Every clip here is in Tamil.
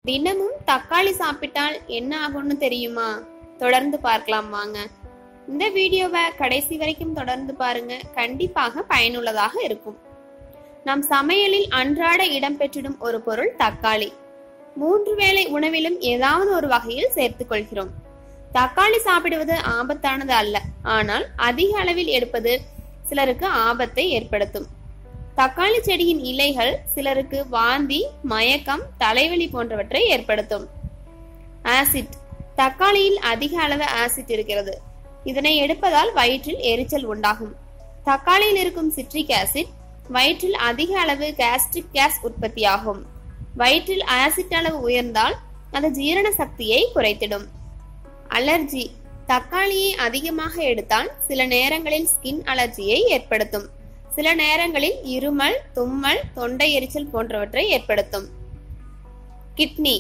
தினமும் தக்காளி சாப்பிட்டால் என்ன ஆகும்னு தெரியுமா தொடர்ந்து பார்க்கலாம் வாங்க இந்த வீடியோவை கடைசி வரைக்கும் தொடர்ந்து பாருங்க கண்டிப்பாக பயனுள்ளதாக இருக்கும் நம் சமையலில் அன்றாட இடம்பெற்றிடும் ஒரு பொருள் தக்காளி மூன்று வேளை உணவிலும் ஏதாவது ஒரு வகையில் சேர்த்துக் கொள்கிறோம் தக்காளி சாப்பிடுவது ஆபத்தானது அல்ல ஆனால் அதிக அளவில் எடுப்பது சிலருக்கு ஆபத்தை ஏற்படுத்தும் தக்காளி செடியின் இலைகள் சிலருக்கு வாந்தி மயக்கம் தலைவலி போன்றவற்றை ஏற்படுத்தும் ஆசிட் தக்காளியில் அதிக அளவு ஆசிட் இருக்கிறது இதனை எடுப்பதால் வயிற்றில் எரிச்சல் உண்டாகும் தக்காளியில் இருக்கும் சிட்ரிக் ஆசிட் வயிற்றில் அதிக அளவு கேஸ்ட்ரிக் கேஸ் உற்பத்தியாகும் வயிற்றில் ஆசிட் அளவு உயர்ந்தால் அது ஜீரண சக்தியை குறைத்திடும் அலர்ஜி தக்காளியை அதிகமாக எடுத்தால் சில நேரங்களில் ஸ்கின் அலர்ஜியை ஏற்படுத்தும் சில நேரங்களில் இருமல் தும்மல் தொண்டை எரிச்சல் போன்றவற்றை ஏற்படுத்தும் கிட்னி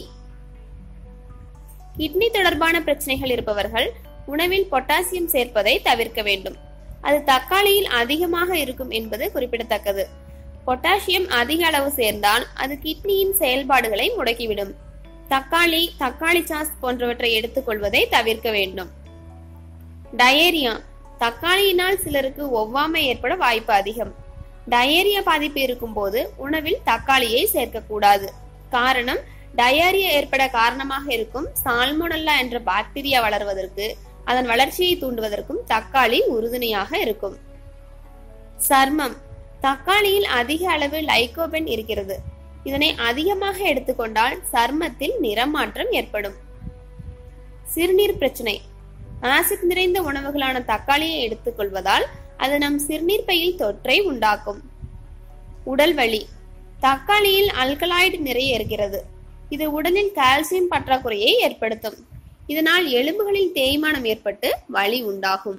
கிட்னி தொடர்பான பிரச்சனைகள் இருப்பவர்கள் உணவில் பொட்டாசியம் சேர்ப்பதை தவிர்க்க வேண்டும் அது தக்காளியில் அதிகமாக இருக்கும் என்பது குறிப்பிடத்தக்கது பொட்டாசியம் அதிக அளவு சேர்ந்தால் அது கிட்னியின் செயல்பாடுகளை முடக்கிவிடும் தக்காளி தக்காளி சாஸ் போன்றவற்றை எடுத்துக்கொள்வதை தவிர்க்க வேண்டும் டயேரியா தக்காளியினால் சிலருக்கு ஒவ்வாமை ஏற்பட வாய்ப்பு அதிகம் டயேரியா பாதிப்பு இருக்கும் போது உணவில் தக்காளியை சேர்க்கக்கூடாது காரணம் டயேரியா ஏற்பட காரணமாக இருக்கும் சால்மோனல்லா என்ற பாக்டீரியா வளர்வதற்கு அதன் வளர்ச்சியை தூண்டுவதற்கும் தக்காளி உறுதுணையாக இருக்கும் சர்மம் தக்காளியில் அதிக அளவு லைகோபென் இருக்கிறது இதனை அதிகமாக எடுத்துக்கொண்டால் சர்மத்தில் நிறமாற்றம் ஏற்படும் சிறுநீர் பிரச்சனை ஆசிட் நிறைந்த உணவுகளான தக்காளியை எடுத்துக்கொள்வதால் அது நம் சிறுநீர் பையில் தொற்றை உண்டாக்கும் உடல் வலி தக்காளியில் அல்கலாய்டு நிறைய இருக்கிறது இது உடலில் கால்சியம் பற்றாக்குறையை ஏற்படுத்தும் இதனால் எலும்புகளில் தேய்மானம் ஏற்பட்டு வலி உண்டாகும்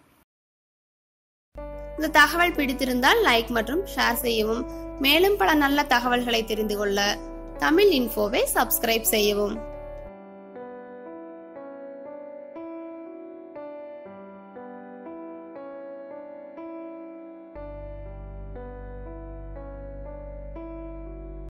இந்த தகவல் பிடித்திருந்தால் லைக் மற்றும் ஷேர் செய்யவும் மேலும் பல நல்ல தகவல்களை தெரிந்து கொள்ள தமிழ் இன்ஃபோவை சப்ஸ்கிரைப் செய்யவும்